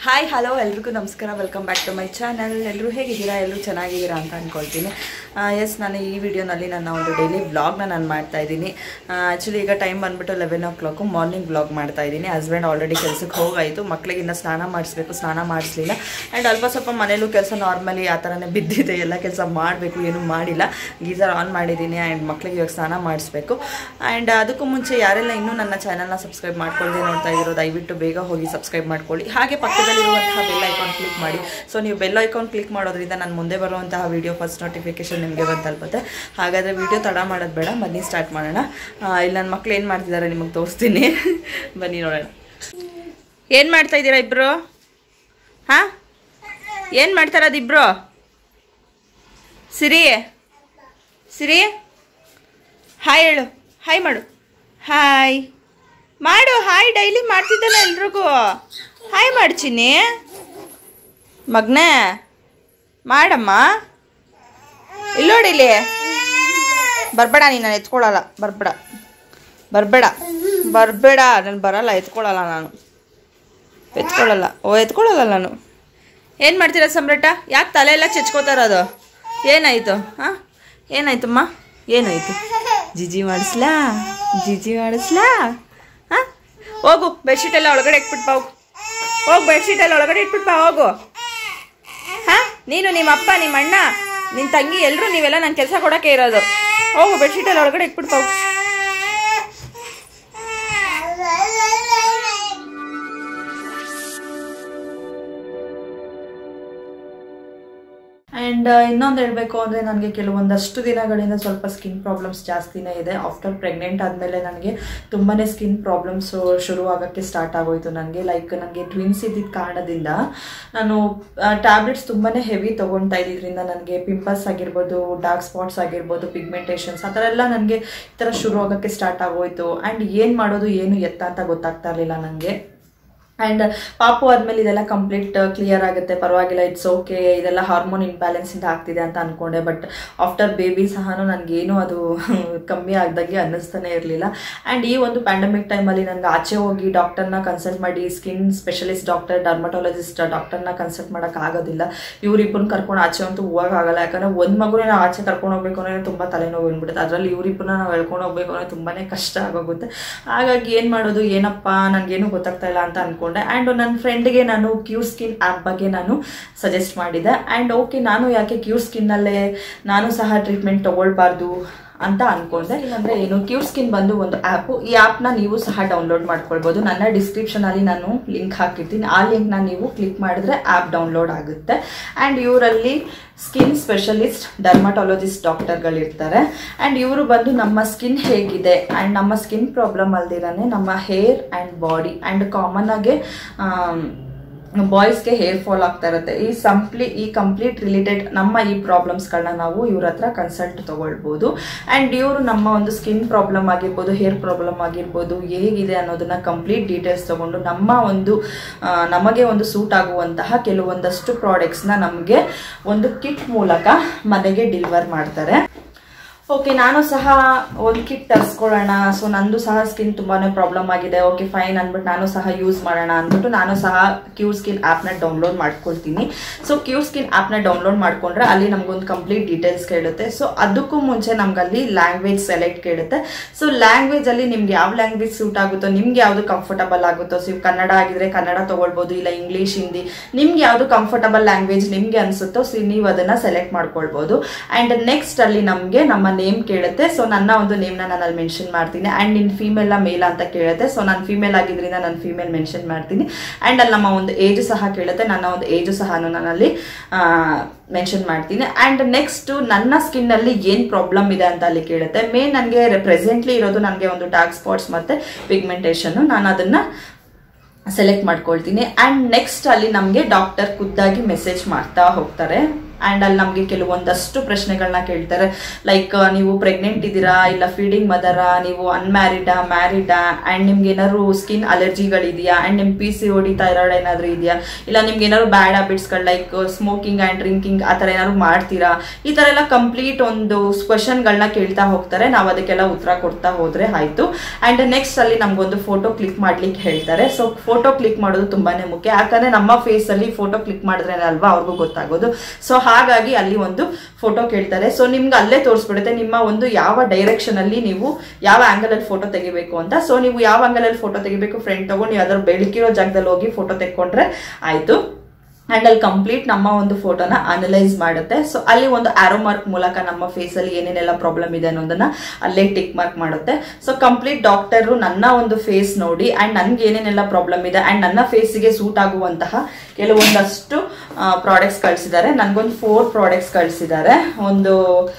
Hi hello ಎಲ್ರಿಗೂ ನಮಸ್ಕಾರ welcome back to my channel ಎಲ್ಲರೂ ಹೇಗಿದ್ದೀರಾ ಎಲ್ಲರೂ ಚೆನ್ನಾಗಿದ್ದೀರಾ ಅಂತ ಅಂದ್ಕೊಳ್ತೀನಿ ಎಸ್ ನಾನು ಈ ವಿಡಿಯೋನಲ್ಲಿ ನನ್ನ ಒಂದು ಡೈಲಿ ವ್ಲಾಗ್ನ ನಾನು ಮಾಡ್ತಾ ಇದ್ದೀನಿ ಆ್ಯಕ್ಚುಲಿ ಈಗ ಟೈಮ್ ಬಂದ್ಬಿಟ್ಟು eleven o'clock morning vlog ಮಾಡ್ತಾ ಇದ್ದೀನಿ ಹಸ್ಬೆಂಡ್ ಆಲ್ರೆಡಿ ಕೆಲಸಕ್ಕೆ ಹೋಗಾಯಿತು ಮಕ್ಕಳಿಗೆ ಇನ್ನು ಸ್ನಾನ ಮಾಡಿಸ್ಬೇಕು ಸ್ನಾನ ಮಾಡಿಸ್ಲಿಲ್ಲ ಆ್ಯಂಡ್ ಅಲ್ಪ ಸ್ವಲ್ಪ ಮನೇಲೂ ಕೆಲಸ ನಾರ್ಮಲಿ ಆ ಥರನೇ ಬಿದ್ದಿದೆ ಎಲ್ಲ ಕೆಲಸ ಮಾಡಬೇಕು ಏನೂ ಮಾಡಿಲ್ಲ ಗೀಸರ್ ಆನ್ ಮಾಡಿದ್ದೀನಿ ಆ್ಯಂಡ್ ಮಕ್ಕಳಿಗೆ ಇವಾಗ ಸ್ನಾನ ಮಾಡಿಸ್ಬೇಕು ಆ್ಯಂಡ್ ಅದಕ್ಕೂ ಮುಂಚೆ ಯಾರೆಲ್ಲ ಇನ್ನೂ ನನ್ನ ಚಾನಲ್ನ ಸಬ್ಸ್ಕ್ರೈಬ್ ಮಾಡ್ಕೊಳ್ಳದೆ ನೋಡ್ತಾ ಇದ್ದೀರೋ ದಯವಿಟ್ಟು ಬೇಗ ಹೋಗಿ ಸಬ್ಸ್ಕ್ರೈಬ್ ಮಾಡ್ಕೊಳ್ಳಿ ಹಾಗೆ ಪಕ್ಕದಲ್ಲಿರುವಂತಹ ಬೆಲ್ ಐಕಾನ್ ಕ್ಲಿಕ್ ಮಾಡಿ ಸೊ ನೀವು ಬೆಲ್ ಐಕಾನ್ ಕ್ಲಿಕ್ ಮಾಡೋದ್ರಿಂದ ನಾನು ಮುಂದೆ ಬರುವಂತಹ ವಿಡಿಯೋ ಫಸ್ಟ್ ನೋಟಿಫಿಕೇಶನ್ ನಿಮಗೆ ಬಂದು ತಲುಪುತ್ತೆ ಹಾಗಾದರೆ ವಿಡಿಯೋ ತಡ ಮಾಡೋದು ಬೇಡ ಬನ್ನಿ ಸ್ಟಾರ್ಟ್ ಮಾಡೋಣ ಆ, ಇಲ್ಲಿ ನನ್ನ ಮಕ್ಳು ಏನು ಮಾಡ್ತಿದ್ದಾರೆ ನಿಮಗೆ ತೋರಿಸ್ತೀನಿ ಬನ್ನಿ ನೋಡೋಣ ಏನು ಮಾಡ್ತಾ ಇದ್ದೀರಾ ಇಬ್ಬರು ಹಾಂ ಏನು ಮಾಡ್ತಾರದು ಇಬ್ಬರು ಸಿರಿ ಸಿರಿ ಹಾಯ್ ಹೇಳು ಹಾಯ್ ಮಾಡು ಹಾಯ್ ಮಾಡು ಹಾಯ್ ಡೈಲಿ ಮಾಡ್ತಿದ್ದಾನೆ ಎಲ್ರಿಗೂ ಹಾಯ್ ಮಾಡು ಚಿನ್ನಿ ಮಗ್ನೆ ಮಾಡಮ್ಮ ಇಲ್ಲೋಡಿಲಿ ಬರ್ಬೇಡ ನೀನು ನಾನು ಎತ್ಕೊಳ್ಳಲ್ಲ ಬರ್ಬೇಡ ಬರ್ಬೇಡ ಬರ್ಬೇಡ ನಾನು ಬರಲ್ಲ ಎತ್ಕೊಳ್ಳಲ್ಲ ನಾನು ಎತ್ಕೊಳ್ಳಲ್ಲ ಓ ಎತ್ಕೊಳ್ಳಲ್ಲ ನಾನು ಏನು ಮಾಡ್ತೀರ ಸಮ್ರಾಟ ಯಾಕೆ ತಲೆ ಎಲ್ಲ ಚೆಚ್ಕೋತಾ ಇರೋದು ಏನಾಯಿತು ಹಾಂ ಏನಾಯ್ತಮ್ಮ ಏನಾಯಿತು ಜಿಜಿ ಮಾಡಿಸ್ಲಾ ಜಿಜಿ ಮಾಡಿಸ್ಲಾ ಹಾಂ ಹೋಗು ಬೆಡ್ಶೀಟ್ ಎಲ್ಲ ಒಳಗಡೆ ಇಟ್ಬಿಟ್ಟು ಬಾ ಹೋಗು ಹೋಗು ಬೆಡ್ಶೀಟ್ ಎಲ್ಲ ಒಳಗಡೆ ಇಟ್ಬಿಟ್ಟು ಬಾ ಹೋಗು ಹಾಂ ನೀನು ನಿಮ್ಮ ಅಪ್ಪ ನಿಮ್ಮ ಅಣ್ಣ ನಿನ್ನ ತಂಗಿ ಎಲ್ಲರೂ ನೀವೆಲ್ಲ ನನ್ನ ಕೆಲಸ ಕೊಡೋಕ್ಕೆ ಇರೋದು ಹೋಗು ಬೆಡ್ಶೀಟ್ ಎಲ್ಲ ಒಳಗಡೆ ಇಟ್ಬಿಟ್ಟು ಬಾ ಹೋಗು ಆ್ಯಂಡ್ ಇನ್ನೊಂದು ಹೇಳಬೇಕು ಅಂದರೆ ನನಗೆ ಕೆಲವೊಂದಷ್ಟು ದಿನಗಳಿಂದ ಸ್ವಲ್ಪ ಸ್ಕಿನ್ ಪ್ರಾಬ್ಲಮ್ಸ್ ಜಾಸ್ತಿನೇ ಇದೆ ಆಫ್ಟರ್ ಪ್ರೆಗ್ನೆಂಟ್ ಆದಮೇಲೆ ನನಗೆ ತುಂಬಾ ಸ್ಕಿನ್ ಪ್ರಾಬ್ಲಮ್ಸು ಶುರು ಆಗೋಕ್ಕೆ ಸ್ಟಾರ್ಟ್ ಆಗೋಯ್ತು ನನಗೆ ಲೈಕ್ ನನಗೆ ಟ್ವಿನ್ಸ್ ಇದ್ದಿದ್ದ ಕಾರಣದಿಂದ ನಾನು ಟ್ಯಾಬ್ಲೆಟ್ಸ್ ತುಂಬಾ ಹೆವಿ ತೊಗೊಳ್ತಾ ಇದ್ದಿದ್ದರಿಂದ ನನಗೆ ಪಿಂಪಲ್ಸ್ ಆಗಿರ್ಬೋದು ಡಾರ್ಕ್ ಸ್ಪಾಟ್ಸ್ ಆಗಿರ್ಬೋದು ಪಿಗ್ಮೆಂಟೇಷನ್ಸ್ ಆ ಥರ ಎಲ್ಲ ನನಗೆ ಈ ಥರ ಶುರು ಆಗೋಕ್ಕೆ ಸ್ಟಾರ್ಟ್ ಆಗೋಯ್ತು ಆ್ಯಂಡ್ ಏನು ಮಾಡೋದು ಏನು ಎತ್ತ ಅಂತ ಗೊತ್ತಾಗ್ತಾ ಇರಲಿಲ್ಲ ನನಗೆ ಆ್ಯಂಡ್ ಪಾಪು ಆದಮೇಲೆ ಇದೆಲ್ಲ ಕಂಪ್ಲೀಟ್ ಕ್ಲಿಯರ್ ಆಗುತ್ತೆ ಪರವಾಗಿಲ್ಲ ಇಟ್ಸ್ ಓಕೆ ಇದೆಲ್ಲ ಹಾರ್ಮೋನ್ ಇಂಬ್ಯಾಲೆನ್ಸಿಂದ ಆಗ್ತಿದೆ ಅಂತ ಅಂದ್ಕೊಂಡೆ ಬಟ್ ಆಫ್ಟರ್ ಬೇಬಿ ಸಹ ನನಗೇನು ಅದು ಕಮ್ಮಿ ಆಗ್ದಾಗೆ ಅನ್ನಿಸ್ತಾನೆ ಇರಲಿಲ್ಲ ಆ್ಯಂಡ್ ಈ ಒಂದು ಪ್ಯಾಂಡಮಿಕ್ ಟೈಮಲ್ಲಿ ನನಗೆ ಆಚೆ ಹೋಗಿ ಡಾಕ್ಟರ್ನ ಕನ್ಸಲ್ಟ್ ಮಾಡಿ ಸ್ಕಿನ್ ಸ್ಪೆಷಲಿಸ್ಟ್ ಡಾಕ್ಟರ್ ಡರ್ಮಟಾಲಜಿಸ್ಟ್ ಡಾಕ್ಟರ್ನ ಕನ್ಸಲ್ಟ್ ಮಾಡೋಕ್ಕಾಗೋದಿಲ್ಲ ಇವರಿಬ್ಬರನ್ನ ಕರ್ಕೊಂಡು ಆಚೆ ಅಂತೂ ಹೋಗೋಕ್ಕಾಗಲ್ಲ ಯಾಕಂದರೆ ಒಂದು ಮಗುನೇ ನಾವು ಆಚೆ ಕರ್ಕೊಂಡು ಹೋಗ್ಬೇಕು ಅಂದರೆ ತುಂಬ ತಲೆನೋವು ಬಂದ್ಬಿಡುತ್ತೆ ಅದರಲ್ಲಿ ಇವರಿಬ್ಬರನ್ನ ನಾವು ಎಳ್ಕೊಂಡು ಹೋಗ್ಬೇಕು ಅಂದರೆ ತುಂಬಾ ಕಷ್ಟ ಆಗೋಗುತ್ತೆ ಹಾಗಾಗಿ ಏನು ಮಾಡೋದು ಏನಪ್ಪ ನನಗೇನು ಗೊತ್ತಾಗ್ತಾ ಇಲ್ಲ ಅಂತ ಅನ್ಕೊಂಡೆ ಆ್ಯಂಡ್ ನನ್ನ ಫ್ರೆಂಡ್ಗೆ ನಾನು ಕ್ಯೂ ಸ್ಕಿನ್ ಆ್ಯಪ್ ಬಗ್ಗೆ ನಾನು ಸಜೆಸ್ಟ್ ಮಾಡಿದೆ ಆ್ಯಂಡ್ ಓಕೆ ನಾನು ಯಾಕೆ ಕ್ಯೂ ಸ್ಕಿನ್ನಲ್ಲೇ ನಾನು ಸಹ ಟ್ರೀಟ್ಮೆಂಟ್ ತೊಗೊಳ್ಬಾರ್ದು ಅಂತ ಅನ್ಕೊಂಡೆ ಇಲ್ಲಾಂದ್ರೆ ಏನು ಕ್ಯೂ ಸ್ಕಿನ್ ಬಂದು ಒಂದು ಆ್ಯಪು ಈ ಆ್ಯಪ್ನ ನೀವು ಸಹ ಡೌನ್ಲೋಡ್ ಮಾಡ್ಕೊಳ್ಬೋದು ನನ್ನ ಡಿಸ್ಕ್ರಿಪ್ಷನಲ್ಲಿ ನಾನು ಲಿಂಕ್ ಹಾಕಿರ್ತೀನಿ ಆ ಲಿಂಕ್ನ ನೀವು ಕ್ಲಿಕ್ ಮಾಡಿದ್ರೆ ಆ್ಯಪ್ ಡೌನ್ಲೋಡ್ ಆಗುತ್ತೆ ಆ್ಯಂಡ್ ಇವರಲ್ಲಿ ಸ್ಕಿನ್ ಸ್ಪೆಷಲಿಸ್ಟ್ ಡರ್ಮಟಾಲಜಿಸ್ಟ್ ಡಾಕ್ಟರ್ಗಳಿರ್ತಾರೆ ಆ್ಯಂಡ್ ಇವರು ಬಂದು ನಮ್ಮ ಸ್ಕಿನ್ ಹೇಗಿದೆ ಆ್ಯಂಡ್ ನಮ್ಮ ಸ್ಕಿನ್ ಪ್ರಾಬ್ಲಮ್ ಅಲ್ದಿರನೇ ನಮ್ಮ hair and body and common ಆಗಿ ಬಾಯ್ಸ್ಗೆ ಹೇರ್ ಫಾಲ್ ಆಗ್ತಾ ಇರುತ್ತೆ ಈ ಸಂಪ್ಲಿ ಈ ಕಂಪ್ಲೀಟ್ ರಿಲೇಟೆಡ್ ನಮ್ಮ ಈ ಪ್ರಾಬ್ಲಮ್ಸ್ಗಳನ್ನ ನಾವು ಇವ್ರ ಹತ್ರ ಕನ್ಸಲ್ಟ್ ತಗೊಳ್ಬೋದು ಆ್ಯಂಡ್ ಇವರು ನಮ್ಮ ಒಂದು ಸ್ಕಿನ್ ಪ್ರಾಬ್ಲಮ್ ಆಗಿರ್ಬೋದು ಹೇರ್ ಪ್ರಾಬ್ಲಮ್ ಆಗಿರ್ಬೋದು ಹೇಗಿದೆ ಅನ್ನೋದನ್ನ ಕಂಪ್ಲೀಟ್ ಡೀಟೇಲ್ಸ್ ತಗೊಂಡು ನಮ್ಮ ಒಂದು ಆ, ನಮಗೆ ಒಂದು ಸೂಟ್ ಆಗುವಂತಹ ಕೆಲವೊಂದಷ್ಟು ಪ್ರಾಡಕ್ಟ್ಸ್ನ ನಮಗೆ ಒಂದು ಕಿಟ್ ಮೂಲಕ ಮನೆಗೆ ಡಿಲಿವರ್ ಮಾಡ್ತಾರೆ ಓಕೆ ನಾನು ಸಹ ಒಂದು ಕಿಟ್ ತರಿಸ್ಕೊಳ್ಳೋಣ ಸೊ ನಂದು ಸಹ ಸ್ಕಿನ್ ತುಂಬಾನೇ ಪ್ರಾಬ್ಲಮ್ ಆಗಿದೆ ಓಕೆ ಫೈನ್ ಅಂದ್ಬಿಟ್ಟು ನಾನು ಸಹ ಯೂಸ್ ಮಾಡೋಣ ಅಂದ್ಬಿಟ್ಟು ನಾನು ಸಹ ಕ್ಯೂ ಸ್ಕಿನ್ ಆ್ಯಪ್ನ ಡೌನ್ಲೋಡ್ ಮಾಡ್ಕೊಳ್ತೀನಿ ಸೊ ಕ್ಯೂ ಸ್ಕಿನ್ ಆ್ಯಪ್ನ ಡೌನ್ಲೋಡ್ ಮಾಡ್ಕೊಂಡ್ರೆ ಅಲ್ಲಿ ನಮಗೊಂದು ಕಂಪ್ಲೀಟ್ ಡೀಟೇಲ್ಸ್ ಕೇಳುತ್ತೆ ಸೊ ಅದಕ್ಕೂ ಮುಂಚೆ ನಮ್ಗೆ ಅಲ್ಲಿ ಲ್ಯಾಂಗ್ವೇಜ್ ಸೆಲೆಕ್ಟ್ ಕೇಳುತ್ತೆ ಸೊ ಲ್ಯಾಂಗ್ವೇಜ್ ಅಲ್ಲಿ ನಿಮ್ಗೆ ಯಾವ ಲ್ಯಾಂಗ್ವೇಜ್ ಸೂಟ್ ಆಗುತ್ತೋ ನಿಮ್ಗೆ ಯಾವುದು ಕಂಫರ್ಟಬಲ್ ಆಗುತ್ತೋ ಸೊ ಕನ್ನಡ ಆಗಿದ್ರೆ ಕನ್ನಡ ತಗೊಳ್ಬೋದು ಇಲ್ಲ ಇಂಗ್ಲೀಷ್ ಹಿಂದಿ ನಿಮ್ಗೆ ಯಾವುದು ಕಂಫರ್ಟಬಲ್ ಲ್ಯಾಂಗ್ವೇಜ್ ನಿಮ್ಗೆ ಅನ್ಸುತ್ತೋ ಸೊ ನೀವು ಅದನ್ನ ಸೆಲೆಕ್ಟ್ ಮಾಡ್ಕೊಳ್ಬೋದು ಅಂಡ್ ನೆಕ್ಸ್ಟ್ ಅಲ್ಲಿ ನಮಗೆ ನಮ್ಮ ನೇಮ್ ಕೇಳುತ್ತೆ ಸೊ ನನ್ನ ಒಂದು ನೇಮ್ನ ನಾನು ಅಲ್ಲಿ ಮೆನ್ಷನ್ ಮಾಡ್ತೀನಿ ಅಂಡ್ ನಿನ್ ಫೀಮೇಲ್ ಮೇಲ್ ಅಂತ ಕೇಳುತ್ತೆ ಸೊ ನಾನು ಫೀಮೇಲ್ ಆಗಿದ್ರಿಂದ ನಾನು ಫೀಮೇಲ್ ಮೆನ್ಷನ್ ಮಾಡ್ತೀನಿ ಅಂಡ್ ಅಲ್ಲಿ ನಮ್ಮ ಒಂದು ಏಜ್ ಸಹ ಕೇಳುತ್ತೆ ನನ್ನ ಒಂದು ಏಜ್ ಸಹ ನಾನು ಅಲ್ಲಿ ಮೆನ್ಷನ್ ಮಾಡ್ತೀನಿ ಅಂಡ್ ನೆಕ್ಸ್ಟ್ ನನ್ನ ಸ್ಕಿನ್ ಅಲ್ಲಿ ಏನ್ ಪ್ರಾಬ್ಲಮ್ ಇದೆ ಅಂತ ಅಲ್ಲಿ ಕೇಳುತ್ತೆ ಮೇನ್ ನನಗೆ ಪ್ರೆಸೆಂಟ್ಲಿ ಇರೋದು ನನಗೆ ಒಂದು ಡಾರ್ಕ್ ಸ್ಪಾಟ್ಸ್ ಮತ್ತೆ ಪಿಗ್ಮೆಂಟೇಷನ್ ನಾನು ಅದನ್ನ ಸೆಲೆಕ್ಟ್ ಮಾಡ್ಕೊಳ್ತೀನಿ ಆ್ಯಂಡ್ ನೆಕ್ಸ್ಟ್ ಅಲ್ಲಿ ನಮಗೆ ಡಾಕ್ಟರ್ ಖುದ್ದಾಗಿ ಮೆಸೇಜ್ ಮಾಡ್ತಾ ಹೋಗ್ತಾರೆ ಆ್ಯಂಡ್ ಅಲ್ಲಿ ನಮಗೆ ಕೆಲವೊಂದಷ್ಟು ಪ್ರಶ್ನೆಗಳನ್ನ ಕೇಳ್ತಾರೆ ಲೈಕ್ ನೀವು ಪ್ರೆಗ್ನೆಂಟ್ ಇದ್ದೀರಾ ಇಲ್ಲ ಫೀಡಿಂಗ್ ಮದರಾ ನೀವು ಅನ್ಮ್ಯಾರಿಡಾ ಮ್ಯಾರಿಡಾ ಆ್ಯಂಡ್ ನಿಮ್ಗೆ ಏನಾದ್ರು ಸ್ಕಿನ್ ಅಲರ್ಜಿಗಳಿದೆಯಾ ಆ್ಯಂಡ್ ನಿಮ್ಮ ಪಿ ಸಿ ಓಡಿ ಥೈರಾಯ್ಡ್ ಏನಾದರೂ ಇದೆಯಾ ಇಲ್ಲ ನಿಮ್ಗೆ ಏನಾದ್ರು ಬ್ಯಾಡ್ ಹ್ಯಾಬಿಟ್ಸ್ಗಳು ಲೈಕ್ ಸ್ಮೋಕಿಂಗ್ ಆ್ಯಂಡ್ ಡ್ರಿಂಕಿಂಗ್ ಆ ಥರ ಏನಾದ್ರು ಮಾಡ್ತೀರಾ ಈ ಥರ ಎಲ್ಲ ಕಂಪ್ಲೀಟ್ ಒಂದು ಕ್ವಶನ್ಗಳನ್ನ ಕೇಳ್ತಾ ಹೋಗ್ತಾರೆ ನಾವು ಅದಕ್ಕೆಲ್ಲ ಉತ್ತರ ಕೊಡ್ತಾ ಹೋದ್ರೆ ಆಯ್ತು ಆ್ಯಂಡ್ ನೆಕ್ಸ್ಟ್ ಅಲ್ಲಿ ನಮ್ಗೊಂದು ಫೋಟೋ ಕ್ಲಿಕ್ ಮಾಡ್ಲಿಕ್ಕೆ ಹೇಳ್ತಾರೆ ಸೊ ಫೋಟೋ ಕ್ಲಿಕ್ ಮಾಡೋದು ತುಂಬಾನೇ ಮುಖ್ಯ ಯಾಕಂದ್ರೆ ನಮ್ಮ ಫೇಸ್ ಅಲ್ಲಿ ಫೋಟೋ ಕ್ಲಿಕ್ ಮಾಡಿದ್ರೆ ಅಲ್ವಾ ಅವ್ರಿಗೂ ಗೊತ್ತಾಗೋದು ಸೊ ಹಾಗಾಗಿ ಅಲ್ಲಿ ಒಂದು ಫೋಟೋ ಕೇಳ್ತಾರೆ ಸೊ ನಿಮ್ಗೆ ಅಲ್ಲೇ ತೋರಿಸ್ಬಿಡುತ್ತೆ ನಿಮ್ಮ ಒಂದು ಯಾವ ಡೈರೆಕ್ಷನ್ ಅಲ್ಲಿ ನೀವು ಯಾವ ಆಂಗಲ್ ಅಲ್ಲಿ ಫೋಟೋ ತೆಗಿಬೇಕು ಅಂತ ಸೊ ನೀವು ಯಾವ ಆಂಗಲ್ ಅಲ್ಲಿ ಫೋಟೋ ತೆಗಿಬೇಕು ಫ್ರೆಂಡ್ ತಗೊಂಡು ನೀವು ಅದ್ರ ಬೆಳಕಿರೋ ಜಾಗದಲ್ಲಿ ಹೋಗಿ ಫೋಟೋ ತೆಕ್ಕೊಂಡ್ರೆ ಆಯ್ತು ಅಂಡ್ ಅಲ್ಲಿ ಕಂಪ್ಲೀಟ್ ನಮ್ಮ ಒಂದು ಫೋಟೋನ ಅನಲೈಸ್ ಮಾಡುತ್ತೆ ಸೊ ಅಲ್ಲಿ ಒಂದು ಆರೋ ಮಾರ್ಕ್ ಮೂಲಕ ನಮ್ಮ ಫೇಸ್ ಅಲ್ಲಿ ಏನೇನೆಲ್ಲ ಪ್ರಾಬ್ಲಮ್ ಇದೆ ಅನ್ನೋದನ್ನ ಅಲ್ಲೇ ಟಿಕ್ ಮಾರ್ಕ್ ಮಾಡುತ್ತೆ ಸೊ ಕಂಪ್ಲೀಟ್ ಡಾಕ್ಟರ್ ನನ್ನ ಒಂದು ಫೇಸ್ ನೋಡಿ ಅಂಡ್ ನನ್ಗೆ ಏನೇನೆಲ್ಲ ಪ್ರಾಬ್ಲಮ್ ಇದೆ ಅಂಡ್ ನನ್ನ ಫೇಸಿಗೆ ಸೂಟ್ ಆಗುವಂತಹ ಕೆಲವೊಂದಷ್ಟು ಪ್ರಾಡಕ್ಟ್ಸ್ ಕಳಿಸಿದ್ದಾರೆ ನನಗೊಂದು ಫೋರ್ ಪ್ರಾಡಕ್ಟ್ಸ್ ಕಳಿಸಿದ್ದಾರೆ ಒಂದು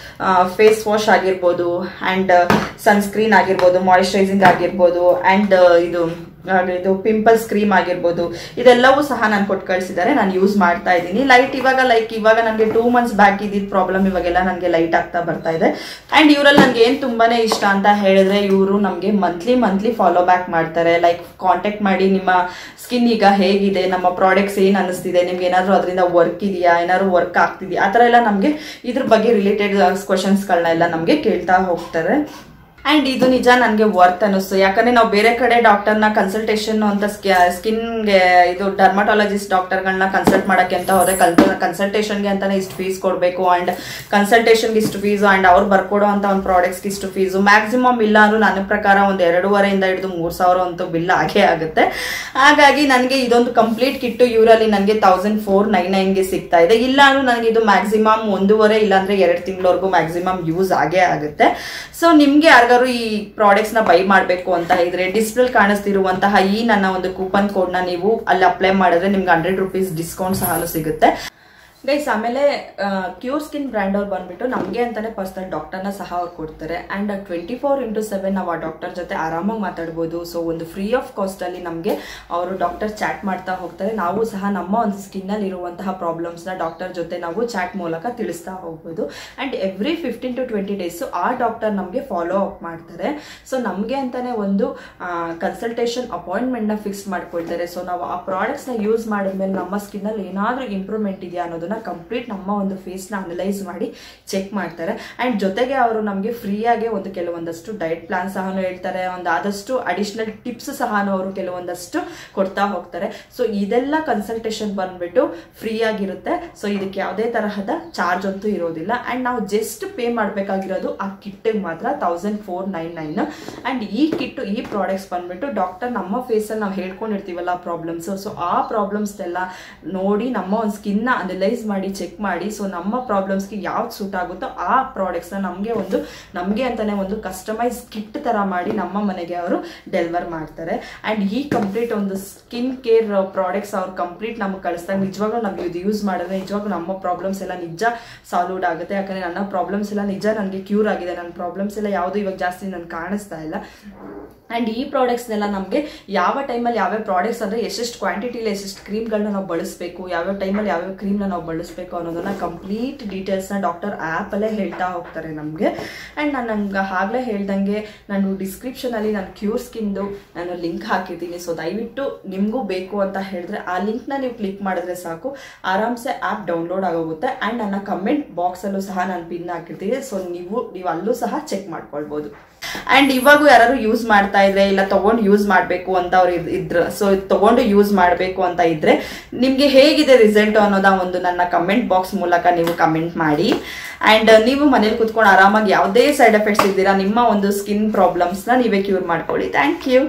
ಫೇಸ್ ವಾಶ್ ಆಗಿರ್ಬೋದು ಆ್ಯಂಡ್ ಸನ್ಸ್ಕ್ರೀನ್ ಆಗಿರ್ಬೋದು ಮಾಯಿಶ್ಚರೈಸಿಂಗ್ ಆಗಿರ್ಬೋದು ಆ್ಯಂಡ್ ಇದು ಆ, ಇದು ಪಿಂಪಲ್ಸ್ ಕ್ರೀಮ್ ಆಗಿರ್ಬೋದು ಇದೆಲ್ಲವೂ ಸಹ ನಾನು ಕೊಟ್ಟು ಕಳಿಸಿದ್ದಾರೆ ನಾನು ಯೂಸ್ ಮಾಡ್ತಾ ಇದ್ದೀನಿ ಲೈಟ್ ಇವಾಗ ಲೈಕ್ ಇವಾಗ ನನಗೆ ಟೂ ಮಂತ್ಸ್ ಬ್ಯಾಕ್ ಇದ್ದಿದ್ದು ಪ್ರಾಬ್ಲಮ್ ಇವಾಗೆಲ್ಲ ನನಗೆ ಲೈಟ್ ಆಗ್ತಾ ಬರ್ತಾ ಇದೆ ಆ್ಯಂಡ್ ಇವರಲ್ಲಿ ನನಗೆ ಏನು ತುಂಬಾನೇ ಇಷ್ಟ ಅಂತ ಹೇಳಿದ್ರೆ ಇವರು ನಮಗೆ ಮಂತ್ಲಿ ಮಂತ್ಲಿ ಫಾಲೋ ಬ್ಯಾಕ್ ಮಾಡ್ತಾರೆ ಲೈಕ್ ಕಾಂಟ್ಯಾಕ್ಟ್ ಮಾಡಿ ನಿಮ್ಮ ಸ್ಕಿನ್ ಈಗ ಹೇಗಿದೆ ನಮ್ಮ ಪ್ರಾಡಕ್ಟ್ಸ್ ಏನು ಅನ್ನಿಸ್ತಿದೆ ನಿಮ್ಗೆ ಏನಾದರೂ ಅದರಿಂದ ವರ್ಕ್ ಇದೆಯಾ ಏನಾದ್ರು ವರ್ಕ್ ಆಗ್ತಿದೆಯಾ ಆ ಥರ ಎಲ್ಲ ನಮಗೆ ಇದ್ರ ಬಗ್ಗೆ ರಿಲೇಟೆಡ್ ಕ್ವಶನ್ಸ್ಗಳನ್ನ ಎಲ್ಲ ನಮಗೆ ಕೇಳ್ತಾ ಹೋಗ್ತಾರೆ ಆ್ಯಂಡ್ ಇದು ನಿಜ ನನಗೆ ವರ್ತ್ ಅನ್ನಿಸ್ತು ಯಾಕಂದ್ರೆ ನಾವು ಬೇರೆ ಕಡೆ ಡಾಕ್ಟರ್ನ ಕನ್ಸಲ್ಟೇಷನ್ ಅಂತ ಸ್ಕಿನ್ಗೆ ಇದು ಡರ್ಮಟಾಲಜಿಸ್ಟ್ ಡಾಕ್ಟರ್ಗಳನ್ನ ಕನ್ಸಲ್ಟ್ ಮಾಡೋಕ್ಕೆ ಅಂತ ಹೋದ್ರೆ ಕಲ್ ಕನ್ಸಲ್ಟೇಷನ್ಗೆ ಅಂತಾನೆ ಇಷ್ಟು ಫೀಸ್ ಕೊಡಬೇಕು ಆ್ಯಂಡ್ ಕನ್ಸಲ್ಟೇಷನ್ಗೆ ಇಷ್ಟು ಫೀಸು ಆ್ಯಂಡ್ ಅವ್ರು ಬರ್ಕೊಡೋ ಅಂತ ಒಂದು ಪ್ರಾಡಕ್ಟ್ಸ್ಗೆ ಇಷ್ಟು ಫೀಸು ಮ್ಯಾಕ್ಸಿಮಮ್ ಇಲ್ಲ ಅಂದ್ರೂ ನನ್ನ ಪ್ರಕಾರ ಒಂದು ಎರಡೂವರೆಯಿಂದ ಹಿಡಿದು ಮೂರು ಸಾವಿರ ಅಂತೂ ಬಿಲ್ ಆಗೇ ಆಗುತ್ತೆ ಹಾಗಾಗಿ ನನಗೆ ಇದೊಂದು ಕಂಪ್ಲೀಟ್ ಕಿಟ್ಟು ಇವರಲ್ಲಿ ನನಗೆ ತೌಸಂಡ್ ಫೋರ್ ನೈನ್ ನೈನ್ಗೆ ಸಿಗ್ತಾ ಇದೆ ಇಲ್ಲ ಅಂದ್ರೂ ನನಗೆ ಇದು ಮ್ಯಾಕ್ಸಿಮಮ್ ಒಂದೂವರೆ ಇಲ್ಲಾಂದ್ರೆ ಎರಡು ತಿಂಗಳವರೆಗೂ ಮ್ಯಾಕ್ಸಿಮಮ್ ಯೂಸ್ ಆಗೇ ಆಗುತ್ತೆ ಸೊ ನಿಮಗೆ ಯಾರಿಗಾರು ಈ ಪ್ರಾಡಕ್ಟ್ಸ್ನ ಬೈ ಮಾಡಬೇಕು ಅಂತ ಇದ್ರೆ ಡಿಸ್ಪ್ಲೇ ಕಾಣಿಸ್ತಿರುವಂತಹ ಈ ನನ್ನ ಒಂದು ಕೂಪನ್ ಕೋಡ್ನ ನೀವು ಅಲ್ಲಿ ಅಪ್ಲೈ ಮಾಡಿದ್ರೆ ನಿಮ್ಗೆ ಹಂಡ್ರೆಡ್ ರುಪೀಸ್ ಡಿಸ್ಕೌಂಟ್ ಸಹ ಸಿಗುತ್ತೆ ಗೈಸ್ ಆಮೇಲೆ ಕ್ಯೂರ್ ಸ್ಕಿನ್ ಬ್ರ್ಯಾಂಡ್ ಅವ್ರು ಬಂದ್ಬಿಟ್ಟು ನಮಗೆ ಅಂತಾನೆ ಪರ್ಸನಲ್ ಡಾಕ್ಟರ್ನ ಸಹ ಅವ್ರು ಕೊಡ್ತಾರೆ and twenty four into seven ನಾವು ಆ ಡಾಕ್ಟರ್ ಜೊತೆ ಆರಾಮಾಗಿ ಮಾತಾಡ್ಬೋದು ಸೊ ಒಂದು ಫ್ರೀ ಆಫ್ ಕಾಸ್ಟಲ್ಲಿ ನಮಗೆ ಅವರು ಡಾಕ್ಟರ್ ಚಾಟ್ ಮಾಡ್ತಾ ಹೋಗ್ತಾರೆ ನಾವು ಸಹ ನಮ್ಮ ಒಂದು ಸ್ಕಿನ್ನಲ್ಲಿ ಇರುವಂತಹ ಪ್ರಾಬ್ಲಮ್ಸ್ನ ಡಾಕ್ಟರ್ ಜೊತೆ ನಾವು ಚಾಟ್ ಮೂಲಕ ತಿಳಿಸ್ತಾ ಹೋಗ್ಬೋದು and every fifteen to twenty days ಆ ಡಾಕ್ಟರ್ ನಮಗೆ ಫಾಲೋ ಅಪ್ ಮಾಡ್ತಾರೆ ಸೊ ನಮಗೆ ಅಂತಾನೆ ಒಂದು ಕನ್ಸಲ್ಟೇಷನ್ ಅಪಾಯಿಂಟ್ಮೆಂಟ್ನ ಫಿಕ್ಸ್ ಮಾಡ್ಕೊಳ್ತಾರೆ ಸೊ ನಾವು ಆ ಪ್ರಾಡಕ್ಟ್ಸ್ನ ಯೂಸ್ ಮಾಡಿದ್ಮೇಲೆ ನಮ್ಮ ಸ್ಕಿನ್ನಲ್ಲಿ ಏನಾದರೂ ಇಂಪ್ರೂವ್ಮೆಂಟ್ ಇದೆಯಾ ಅನ್ನೋದನ್ನ ಕಂಪ್ಲೀಟ್ ನಮ್ಮ ಒಂದು ಫೇಸ್ನ ಅನಲೈಸ್ ಮಾಡಿ ಚೆಕ್ ಮಾಡ್ತಾರೆ ಆ್ಯಂಡ್ ಜೊತೆಗೆ ಅವರು ನಮಗೆ ಫ್ರೀಯಾಗಿ ಒಂದು ಕೆಲವೊಂದಷ್ಟು ಡಯಟ್ ಪ್ಲಾನ್ ಸಹ ಹೇಳ್ತಾರೆ ಒಂದು ಆದಷ್ಟು ಅಡಿಷ್ನಲ್ ಟಿಪ್ಸ್ ಸಹ ಅವರು ಕೆಲವೊಂದಷ್ಟು ಕೊಡ್ತಾ ಹೋಗ್ತಾರೆ ಸೊ ಇದೆಲ್ಲ ಕನ್ಸಲ್ಟೇಷನ್ ಬಂದ್ಬಿಟ್ಟು ಫ್ರೀ ಆಗಿರುತ್ತೆ ಸೊ ಇದಕ್ಕೆ ಯಾವುದೇ ತರಹದ ಚಾರ್ಜ್ ಅಂತೂ ಇರೋದಿಲ್ಲ ಆ್ಯಂಡ್ ನಾವು ಜಸ್ಟ್ ಪೇ ಮಾಡಬೇಕಾಗಿರೋದು ಆ ಕಿಟ್ಟಿಗೆ ಮಾತ್ರ thousand four nine nine and ಈ ಕಿಟ್ಟು ಈ ಪ್ರಾಡಕ್ಟ್ಸ್ ಬಂದ್ಬಿಟ್ಟು ಡಾಕ್ಟರ್ ನಮ್ಮ ಫೇಸಲ್ಲಿ ನಾವು ಹೇಳ್ಕೊಂಡಿರ್ತೀವಲ್ಲ ಪ್ರಾಬ್ಲಮ್ಸ್ ಸೊ ಆ ಪ್ರಾಬ್ಲಮ್ಸ್ನೆಲ್ಲ ನೋಡಿ ನಮ್ಮ ಒಂದು ಸ್ಕಿನ್ನ ಅನಲೈಸ್ ಮಾಡಿ ಚೆಕ್ ಮಾಡಿ ಸೊ ನಮ್ಮ ಪ್ರಾಬ್ಲಮ್ಸ್ಗೆ ಯಾವ್ದು ಸೂಟ್ ಆಗುತ್ತೋ ಆ ಪ್ರಾಡಕ್ಟ್ಸ್ನ ನಮಗೆ ಒಂದು ನಮಗೆ ಅಂತಾನೆ ಒಂದು ಕಸ್ಟಮೈಸ್ ಕಿಟ್ ಥರ ಮಾಡಿ ನಮ್ಮ ಮನೆಗೆ ಅವರು ಡೆಲಿವರ್ ಮಾಡ್ತಾರೆ ಆ್ಯಂಡ್ ಈ ಕಂಪ್ಲೀಟ್ ಒಂದು ಸ್ಕಿನ್ ಕೇರ್ ಪ್ರಾಡಕ್ಟ್ಸ್ ಅವ್ರು ಕಂಪ್ಲೀಟ್ ನಮಗೆ ಕಳಿಸ್ತಾರೆ ನಿಜವಾಗ್ಲೂ ನಮ್ಗೆ ಇದು ಯೂಸ್ ಮಾಡಿದ್ರೆ ನಿಜವಾಗ್ಲೂ ನಮ್ಮ ಪ್ರಾಬ್ಲಮ್ಸ್ ಎಲ್ಲ ನಿಜ ಸಾಲ್ವ್ಡ್ ಆಗುತ್ತೆ ಯಾಕಂದರೆ ನನ್ನ ಪ್ರಾಬ್ಲಮ್ಸ್ ಎಲ್ಲ ನಿಜ ನನಗೆ ಕ್ಯೂರ್ ಆಗಿದೆ ನನ್ನ ಪ್ರಾಬ್ಲಮ್ಸ್ ಎಲ್ಲ ಯಾವುದು ಇವಾಗ ಜಾಸ್ತಿ ನನ್ಗೆ ಕಾಣಿಸ್ತಾ ಇಲ್ಲ ಆ್ಯಂಡ್ ಈ ಪ್ರಾಡಕ್ಟ್ಸ್ನೆಲ್ಲ ನಮಗೆ ಯಾವ ಟೈಮಲ್ಲಿ ಯಾವ್ಯಾವ ಪ್ರಾಡಕ್ಟ್ಸ್ ಅಂದರೆ ಎಷ್ಟೆಷ್ಟು ಕ್ವಾಂಟಿಟಿಲಿ ಎಷ್ಟೆಷ್ಟು ಕ್ರೀಮ್ಗಳನ್ನ ನಾವು ಬಳಸಬೇಕು ಯಾವ್ಯಾವ ಟೈಮಲ್ಲಿ ಯಾವ್ಯಾವ ಕ್ರೀಮ್ನ ನಾವು ಬಳಸಬೇಕು ಅನ್ನೋದನ್ನ ಕಂಪ್ಲೀಟ್ ಡೀಟೇಲ್ಸ್ನ ಡಾಕ್ಟರ್ ಆ್ಯಪಲ್ಲೇ ಹೇಳ್ತಾ ಹೋಗ್ತಾರೆ ನಮಗೆ ಆ್ಯಂಡ್ ನಾನು ನಂಗೆ ಆಗಲೇ ಹೇಳ್ದಂಗೆ ನಾನು ಡಿಸ್ಕ್ರಿಪ್ಷನಲ್ಲಿ ನಾನು ಕ್ಯೂರ್ ಸ್ಕಿನ್ದು ನಾನು ಲಿಂಕ್ ಹಾಕಿದ್ದೀನಿ ಸೊ ದಯವಿಟ್ಟು ನಿಮಗೂ ಬೇಕು ಅಂತ ಹೇಳಿದ್ರೆ ಆ ಲಿಂಕ್ನ ನೀವು ಕ್ಲಿಕ್ ಮಾಡಿದ್ರೆ ಸಾಕು ಆರಾಮ್ಸೆ ಆ್ಯಪ್ ಡೌನ್ಲೋಡ್ ಆಗೋಗುತ್ತೆ ಆ್ಯಂಡ್ ನನ್ನ ಕಮೆಂಟ್ ಬಾಕ್ಸಲ್ಲೂ ಸಹ ನಾನು ಪಿನ್ ಹಾಕಿರ್ತೀನಿ ಸೊ ನೀವು ನೀವು ಅಲ್ಲೂ ಸಹ ಚೆಕ್ ಮಾಡ್ಕೊಳ್ಬೋದು ಆ್ಯಂಡ್ ಇವಾಗೂ ಯಾರು ಯೂಸ್ ಮಾಡ್ತಾ ಇದ್ರೆ ಇಲ್ಲ ತಗೊಂಡು ಯೂಸ್ ಮಾಡಬೇಕು ಅಂತ ಅವ್ರು ಇದ್- ಇದ್ರ ಸೊ ತಗೊಂಡು ಯೂಸ್ ಮಾಡಬೇಕು ಅಂತ ಇದ್ರೆ ನಿಮಗೆ ಹೇಗಿದೆ ರಿಸಲ್ಟ್ ಅನ್ನೋದ ಒಂದು ನನ್ನ ಕಮೆಂಟ್ ಬಾಕ್ಸ್ ಮೂಲಕ ನೀವು ಕಮೆಂಟ್ ಮಾಡಿ ಆ್ಯಂಡ್ ನೀವು ಮನೇಲಿ ಕುತ್ಕೊಂಡು ಆರಾಮಾಗಿ ಯಾವುದೇ ಸೈಡ್ ಎಫೆಕ್ಟ್ಸ್ ಇದ್ದೀರಾ ನಿಮ್ಮ ಒಂದು ಸ್ಕಿನ್ ಪ್ರಾಬ್ಲಮ್ಸ್ನ ನೀವೇ ಕ್ಯೂರ್ ಮಾಡ್ಕೊಳ್ಳಿ ಥ್ಯಾಂಕ್ ಯು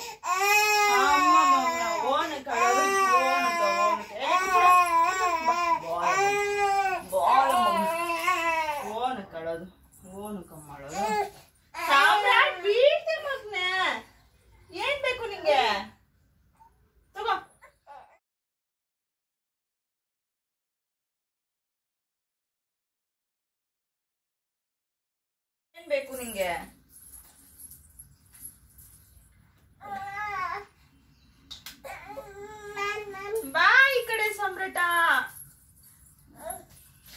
ಏನ್ ಬೇಕು ನಿಂಗೆ ತಗೋ ಏನ್ ಬೇಕು ನಿಂಗೆ ಬಾ ಈ ಕಡೆ ಸಮ್ರಾಟ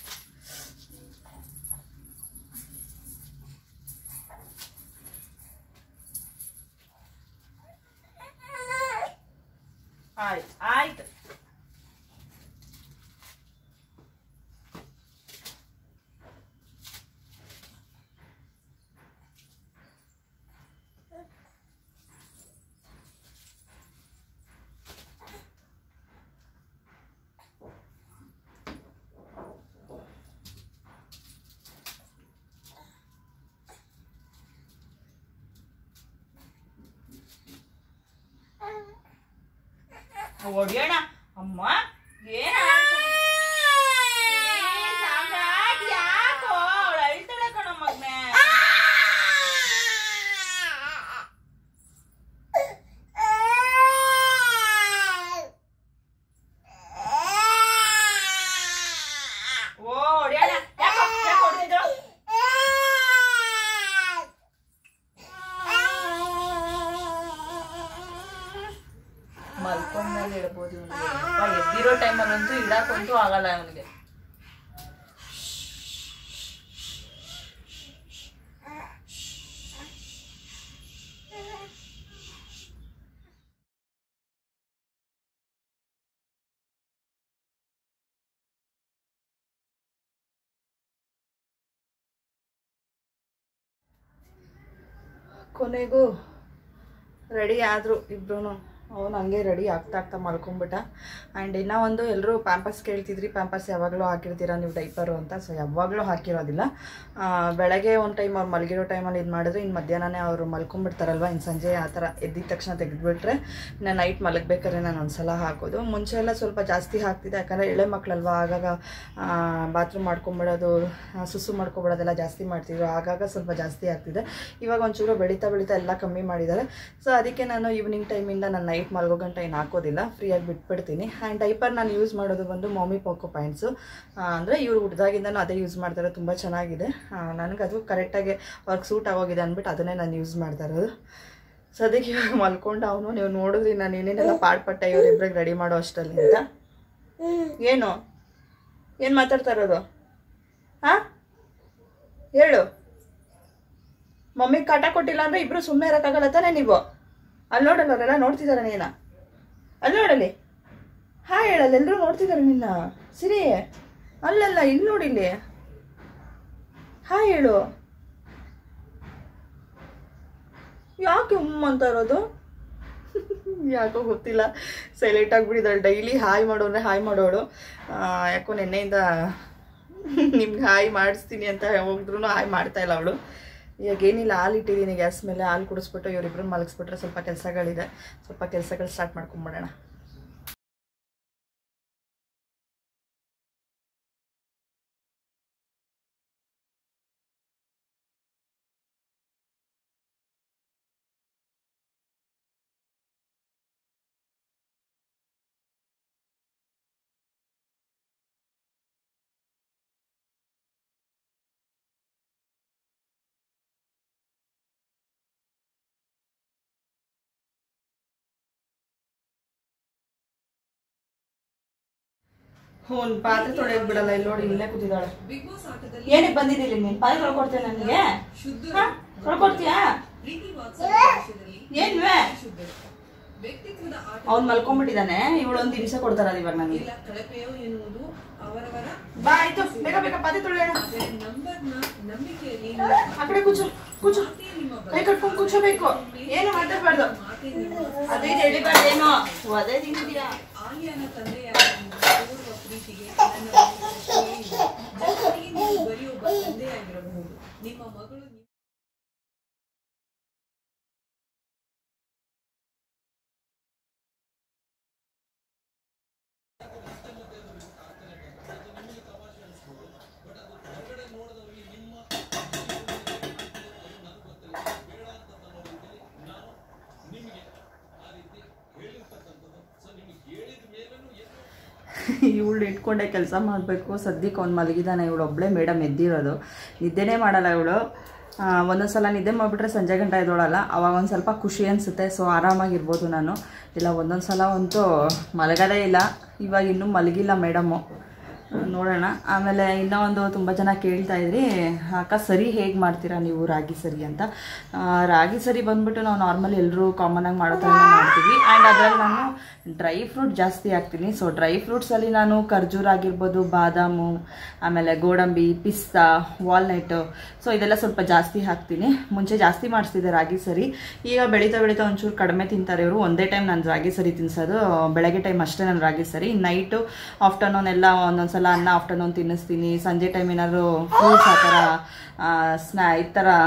ಹೊಡಿಯೋಣ ಅಮ್ಮ ಏನ ಸಾಮ್ರಾಟ್ ಯಾಕೋ ಅವಳು ಅಳ್ತಾಳೆ ಕಣೋ ಮಗ್ನೆ ಓ ಹೊಡಿಯೋಣ ಯಾಕೋ ಯಾಕೆ ಹೊಡ್ದಿದ್ರು ಮಲ್ಕೊಂಡ್ಮೇಲೆ ಇಡ್ಬೋದು ಇವ್ನಿಗೆ ಯಪ್ಪ, ಎದ್ದಿರೋ ಟೈಮಲ್ಲಂತೂ ಇಡಕ್ಕಂತೂ ಆಗಲ್ಲ ಅವನಿಗೆ ಕೊನೆಗೂ ರೆಡಿ ಆದರು ಇಬ್ರು ಅವನು ಹಂಗೆ ರೆಡಿ ಆಗ್ತಾ ಆಗ್ತಾ ಮಲ್ಕೊಂಬಿಟ್ಟ ಆ್ಯಂಡ್ ಇನ್ನೂ ಒಂದು ಎಲ್ಲರೂ ಪ್ಯಾಂಪರ್ಸ್ ಕೇಳ್ತಿದ್ರಿ ಪ್ಯಾಂಪರ್ಸ್ ಯಾವಾಗಲೂ ಹಾಕಿರ್ತೀರಾ ನೀವು ಡೈಪರು ಅಂತ ಸೊ ಯಾವಾಗಲೂ ಹಾಕಿರೋದಿಲ್ಲ ಆ, ಬೆಳಗ್ಗೆ ಒಂದು ಟೈಮ್ ಅವ್ರು ಮಲಗಿರೋ ಟೈಮಲ್ಲಿ ಇದು ಮಾಡಿದ್ರೆ ಇನ್ನು ಮಧ್ಯಾಹ್ನನೇ ಅವರು ಮಲ್ಕೊಂಬಿಡ್ತಾರಲ್ವ ಇನ್ನು ಸಂಜೆ ಆ ಥರ ಎದ್ದಿದ ತಕ್ಷಣ ತೆಗೆದುಬಿಟ್ರೆ ಇನ್ನು ನೈಟ್ ಮಲಗಬೇಕಾದ್ರೆ ನಾನು ಒಂದ್ಸಲ ಹಾಕೋದು ಮುಂಚೆ ಎಲ್ಲ ಸ್ವಲ್ಪ ಜಾಸ್ತಿ ಹಾಕ್ತಿದ್ದೆ ಯಾಕಂದರೆ ಎಳೆ ಮಕ್ಕಳಲ್ವ ಆಗಾಗ ಬಾತ್ರೂಮ್ ಮಾಡ್ಕೊಂಬಿಡೋದು ಆ, ಸುಸು ಮಾಡ್ಕೊಬಿಡೋದೆಲ್ಲ ಜಾಸ್ತಿ ಮಾಡ್ತಿದ್ರು ಆಗಾಗ ಸ್ವಲ್ಪ ಜಾಸ್ತಿ ಆಗ್ತಿದೆ ಇವಾಗ ಒಂಚೂರು ಬೆಳೀತಾ ಬೆಳೀತಾ ಎಲ್ಲ ಕಮ್ಮಿ ಮಾಡಿದ್ದಾರೆ ಸೊ ಅದಕ್ಕೆ ನಾನು ಈವ್ನಿಂಗ್ ಟೈಮಿಂದ ನಾನು ನೈಟ್ ಮಲ್ಗೋ ಗಂಟ ಏನು ಹಾಕೋದಿಲ್ಲ ಫ್ರೀಯಾಗಿ ಬಿಟ್ಬಿಡ್ತೀನಿ ಆ್ಯಂಡ್ ಡೈಪರ್ ನಾನು ಯೂಸ್ ಮಾಡೋದು ಬಂದು ಮಾಮಿ ಪಾಕೋ ಪ್ಯಾಂಟ್ಸು ಅಂದರೆ ಇವ್ರು ಹುಡ್ದಾಗಿಂದನೂ ಅದೇ ಯೂಸ್ ಮಾಡ್ತಾರೆ ತುಂಬ ಚೆನ್ನಾಗಿದೆ ನನಗೆ ಅದು ಕರೆಕ್ಟಾಗಿ ಅವ್ರಿಗೆ ಸೂಟ್ ಆಗೋಗಿದೆ ಅಂದ್ಬಿಟ್ಟು ಅದನ್ನೇ ನಾನು ಯೂಸ್ ಮಾಡ್ತಾ ಇರೋದು ಸೊ ಅದಕ್ಕೆ ಇವಾಗ ಮಲ್ಕೊಂಡು ಅವನು ನೀವು ನೋಡಿದ್ರಿ ನಾನು ಏನೇನೆಲ್ಲ ಪಾಡ್ಪಟ್ಟೆ ಇವರಿಬ್ರಿಗೆ ರೆಡಿ ಮಾಡೋ ಅಷ್ಟಲ್ಲಿ ಅಂತ ಏನು ಏನು ಮಾತಾಡ್ತಾ ಇರೋದು ಹಾಂ ಹೇಳು ಮಮ್ಮಿಗೆ ಕಾಟ ಕೊಟ್ಟಿಲ್ಲ ಅಂದರೆ ಇಬ್ಬರು ಸುಮ್ಮನೆ ಇರೋಕ್ಕಾಗಲ್ಲ ತಾನೇ ನೀವು ಅಲ್ಲಿ ನೋಡಲ್ಲ ಅವರೆಲ್ಲ ನೋಡ್ತಿದ್ದಾರೆ ನೀನ ಅಲ್ಲಿ ನೋಡಲಿ ಹಾಂ ಹೇಳಲ್ಲ ಎಲ್ಲರೂ ನೋಡ್ತಿದ್ದಾರೆ ನಿನ್ನ ಸಿರಿ ಅಲ್ಲಲ್ಲ ಇಲ್ಲಿ ನೋಡಿಲ್ಲಿ ಹಾಯ್ ಹೇಳು ಯಾಕೆ ಹ್ಮ್ ಅಂತ ಇರೋದು ಯಾಕೋ ಗೊತ್ತಿಲ್ಲ ಸೈಲೆಂಟ್ ಆಗಿಬಿಟ್ಟಿದ್ದಾಳೆ ಡೈಲಿ ಹಾಯ್ ಮಾಡೋದ್ರೆ ಹಾಯ್ ಮಾಡೋಳು ಆ, ಯಾಕೋ ನಿನ್ನೆಯಿಂದ ನಿಮ್ಗೆ ಹಾಯ್ ಮಾಡಿಸ್ತೀನಿ ಅಂತ ಹೋಗಿದ್ರು ಹಾಯ್ ಮಾಡ್ತಾ ಇಲ್ಲ ಅವಳು ಇವಾಗ ಏನಿಲ್ಲ ಹಾಲು ಇಟ್ಟಿದ್ದೀನಿ ಗ್ಯಾಸ್ ಮೇಲೆ ಹಾಲು ಕುಡಿಸ್ಬಿಟ್ಟು ಇವರಿಬ್ರು ಮಲಗಿಸ್ಬಿಟ್ರೆ ಸ್ವಲ್ಪ ಕೆಲಸಗಳಿದೆ ಸ್ವಲ್ಪ ಕೆಲಸಗಳು ಸ್ಟಾರ್ಟ್ ಮಾಡ್ಕೊಂಬಿಡೋಣ ಒಂದು ಪಾತ್ರೆ ತೊಳೆಯೋದು ಬಿಡಲ್ಲ ಇಲ್ಲಿ ನೋಡಿ ಇಲ್ಲೇ ಕೂತಿದ್ದಾಳೆ ಏನಕ್ಕೆ ಬಂದಿದ್ದಿಲ್ಲ ನೀನು ಪಾತ್ರೆ ತೊಳ್ಕೊಡ್ತೀಯ ನನಗೆ ತೊಳ್ಕೊಡ್ತೀಯಾ ಏನ್ವೇ ಅವ್ನು ಮಲ್ಕೊಂಡ್ಬಿಟ್ಟಿದ್ದಾನೆ ಇವಳು ಒಂದು ಹಿಂಸೆ ಕೊಡ್ತಾರ ಇವಾಗ ನನಗೆ ಕಳಪೆಯೋ ಎನ್ನುವುದು ಅವರವರ ಬಾ ಆಯ್ತು ಬೇಗ ಬೇಗ ಪಾತ್ರೆ ತೊಳೆಯೋಣ ನಂಬರ್ನ ನಂಬಿಕೆಯಲ್ಲಿ ಆ ಕಡೆ ಕೂಚು ಕೂಚು ಕೈ ಕಟ್ಕೊಂಡು ಕೂಚಬೇಕು ಏನು ಮಾತಾಡ್ಬಾರ್ದು ಮಾತೆ ನಿಮ್ಮ ಅದೇ ಹೇಳಿಬಾರ್ದು ಏನೋ ಅದೇ ತಿಂತಿದ್ಯಾ ಆಲಿಯನ ತಂದೆಯಾದ ನಿಮ್ಮ ತೋರುವ ಪ್ರೀತಿಗೆ ನನ್ನ ಬಗ್ಗೆ ಪ್ರಶ್ನೆಯೇ ಇಲ್ಲ. ಜಗತ್ತಿಗೆ ನೀವು ಬರೀ ಒಬ್ಬ ತಂದೆಯಾಗಿರಬಹುದು ನಿಮ್ಮ ಮಗಳು ನಿಮ್ಮ ಇವಳು ಇಟ್ಕೊಂಡೆ ಕೆಲಸ ಮಾಡಬೇಕು ಸದ್ಯಕ್ಕೆ ಅವ್ನು ಮಲಗಿದ್ದಾನೆ ಇವಳು ಒಬ್ಬಳೇ ಮೇಡಮ್ ಎದ್ದಿರೋದು ನಿದ್ದೆನೇ ಮಾಡಲ್ಲ ಇವಳು ಒಂದೊಂದು ಸಲ ನಿದ್ದೆ ಮಾಡಿಬಿಟ್ರೆ ಸಂಜೆ ಗಂಟೆ ಎದ್ದೋಳಲ್ಲ ಅವಾಗ ಒಂದು ಸ್ವಲ್ಪ ಖುಷಿ ಅನಿಸುತ್ತೆ ಸೊ ಆರಾಮಾಗಿರ್ಬೋದು ನಾನು ಇಲ್ಲ ಒಂದೊಂದು ಸಲ ಅಂತೂ ಮಲಗೋದೇ ಇಲ್ಲ ಇವಾಗ ಇನ್ನೂ ಮಲಗಿಲ್ಲ ಮೇಡಮು ನೋಡೋಣ ಆಮೇಲೆ ಇನ್ನೂ ಒಂದು ತುಂಬ ಜನ ಕೇಳ್ತಾ ಇದ್ರಿ ಅಕ್ಕ ಸರಿ ಹೇಗೆ ಮಾಡ್ತೀರಾ ನೀವು ರಾಗಿ ಸರಿ ಅಂತ ಆ, ರಾಗಿ ಸರಿ ಬಂದ್ಬಿಟ್ಟು ನಾವು ನಾರ್ಮಲ್ ಎಲ್ಲರೂ ಕಾಮನಾಗಿ ಮಾಡೋ ಥರ ಮಾಡ್ತೀವಿ ಆ್ಯಂಡ್ ಅದರಲ್ಲಿ ನಾನು ಡ್ರೈ ಫ್ರೂಟ್ ಜಾಸ್ತಿ ಹಾಕ್ತೀನಿ ಸೊ ಡ್ರೈ ಫ್ರೂಟ್ಸಲ್ಲಿ ನಾನು ಖರ್ಜೂರ ಆಗಿರ್ಬೋದು ಬಾದಾಮು ಆಮೇಲೆ ಗೋಡಂಬಿ ಪಿಸ್ತಾ ವಾಲ್ನಟ್ಟು ಸೊ ಇದೆಲ್ಲ ಸ್ವಲ್ಪ ಜಾಸ್ತಿ ಹಾಕ್ತೀನಿ ಮುಂಚೆ ಜಾಸ್ತಿ ಮಾಡಿಸ್ತಿದ್ದೆ ರಾಗಿ ಸರಿ ಈಗ ಬೆಳೀತಾ ಬೆಳೀತಾ ಒಂಚೂರು ಕಡಿಮೆ ತಿಂತಾರೆ ಇವರು ಒಂದೇ ಟೈಮ್ ನಾನು ರಾಗಿ ಸರಿ ತಿನ್ಸೋದು ಬೆಳಗ್ಗೆ ಟೈಮ್ ಅಷ್ಟೇ ನಾನು ರಾಗಿ ಸರಿ ನೈಟು ಆಫ್ಟರ್ನೂನ್ ಎಲ್ಲ ಒಂದೊಂದು ಸಲ ಅನ್ನ ಆಫ್ಟರ್ನೂನ್ ತಿನ್ನಿಸ್ತೀನಿ ಸಂಜೆ ಟೈಮ್ ಏನಾದ್ರು ಫ್ರೂಟ್ಸ್ ಆ ಥರ ಸ್ನಾ ಈ ಥರ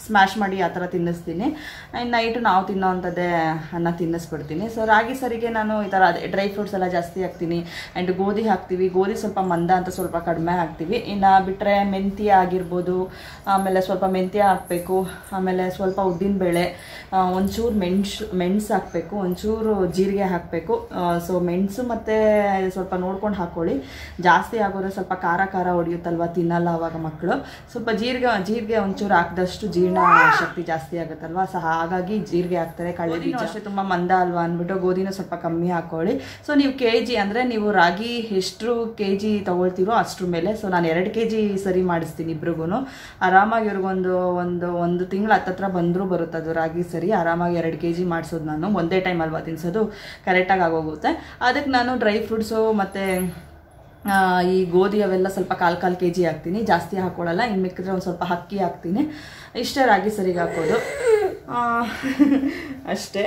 ಸ್ಮ್ಯಾಶ್ ಮಾಡಿ ಆ ಥರ ತಿನ್ನಿಸ್ತೀನಿ ಆ್ಯಂಡ್ ನೈಟು ನಾವು ತಿನ್ನೋ ಅಂಥದ್ದೇ ಅನ್ನ ತಿನ್ನಿಸ್ಬಿಡ್ತೀನಿ ಸೊ ರಾಗಿ ಸರಿಗೆ ನಾನು ಈ ಥರ ಅದೇ ಡ್ರೈ ಫ್ರೂಟ್ಸ್ ಎಲ್ಲ ಜಾಸ್ತಿ ಹಾಕ್ತೀನಿ ಆ್ಯಂಡ್ ಗೋಧಿ ಹಾಕ್ತೀವಿ ಗೋಧಿ ಸ್ವಲ್ಪ ಮಂದ ಅಂತ ಸ್ವಲ್ಪ ಕಡಿಮೆ ಹಾಕ್ತೀವಿ ಇನ್ನು ಬಿಟ್ಟರೆ ಮೆಂತ್ಯ ಆಗಿರ್ಬೋದು ಆಮೇಲೆ ಸ್ವಲ್ಪ ಮೆಂತ್ಯ ಹಾಕಬೇಕು ಆಮೇಲೆ ಸ್ವಲ್ಪ ಉದ್ದಿನಬೇಳೆ ಒಂಚೂರು ಮೆಣಸು ಮೆಣಸು ಹಾಕಬೇಕು ಒಂಚೂರು ಜೀರಿಗೆ ಹಾಕಬೇಕು ಸೊ ಮೆಣಸು ಮತ್ತು ಸ್ವಲ್ಪ ನೋಡ್ಕೊಂಡು ಹಾಕ್ಕೊಳ್ಳಿ ಜಾಸ್ತಿ ಆಗೋದ್ರೆ ಸ್ವಲ್ಪ ಖಾರ ಖಾರ ಹೊಡಿಯುತ್ತಲ್ವ ತಿನ್ನಲ್ಲ ಅವಾಗ ಮಕ್ಕಳು ಸ್ವಲ್ಪ ಜೀರಿಗೆ ಜೀರಿಗೆ ಒಂಚೂರು ಹಾಕಿದಷ್ಟು ಜೀರ್ಣ ಶಕ್ತಿ ಜಾಸ್ತಿ ಆಗುತ್ತಲ್ವ ಸೊ ಹಾಗಾಗಿ ಜೀರಿಗೆ ಹಾಕ್ತಾರೆ ಕಳ್ಳೆ ಬೀಜ ಅಷ್ಟೇ ತುಂಬ ಮಂದ ಅಲ್ವಾ ಅಂದ್ಬಿಟ್ಟು ಗೋಧಿನ ಸ್ವಲ್ಪ ಕಮ್ಮಿ ಹಾಕ್ಕೊಳ್ಳಿ ಸೊ ನೀವು ಕೆ ಜಿ ಅಂದರೆ ನೀವು ರಾಗಿ ಎಷ್ಟು ಕೆ ಜಿ ತೊಗೊಳ್ತೀರೋ ಅಷ್ಟ್ರ ಮೇಲೆ ಸೊ ನಾನು ಎರಡು ಕೆ ಜಿ ಸರಿ ಮಾಡಿಸ್ತೀನಿ ಇಬ್ರಿಗೂ ಆರಾಮಾಗಿ ಇವ್ರಿಗೊಂದು ಒಂದು ಒಂದು ತಿಂಗಳು ಹತ್ತತ್ರ ಬಂದರೂ ಬರುತ್ತೆ ಅದು ರಾಗಿ ಸರಿ ಆರಾಮಾಗಿ ಎರಡು ಕೆ ಜಿ ಮಾಡಿಸೋದು ನಾನು ಒಂದೇ ಟೈಮ್ ಅಲ್ವಾ ತಿನ್ಸೋದು ಕರೆಕ್ಟಾಗಿ ಆಗೋಗುತ್ತೆ ಅದಕ್ಕೆ ನಾನು ಡ್ರೈ ಫ್ರೂಟ್ಸು ಮತ್ತು ಆ, ಈ ಗೋಧಿ ಅವೆಲ್ಲ ಸ್ವಲ್ಪ ಕಾಲು ಕಾಲು ಕೆ ಜಿ ಹಾಕ್ತೀನಿ ಜಾಸ್ತಿ ಹಾಕ್ಕೊಳ್ಳಲ್ಲ ಇನ್ನು ಮಿಕ್ಕಿದ್ರೆ ಒಂದು ಸ್ವಲ್ಪ ಅಕ್ಕಿ ಹಾಕ್ತೀನಿ ಇಷ್ಟೇ ರಾಗಿ ಸರಿಗೆ ಹಾಕೋದು ಆ, ಅಷ್ಟೇ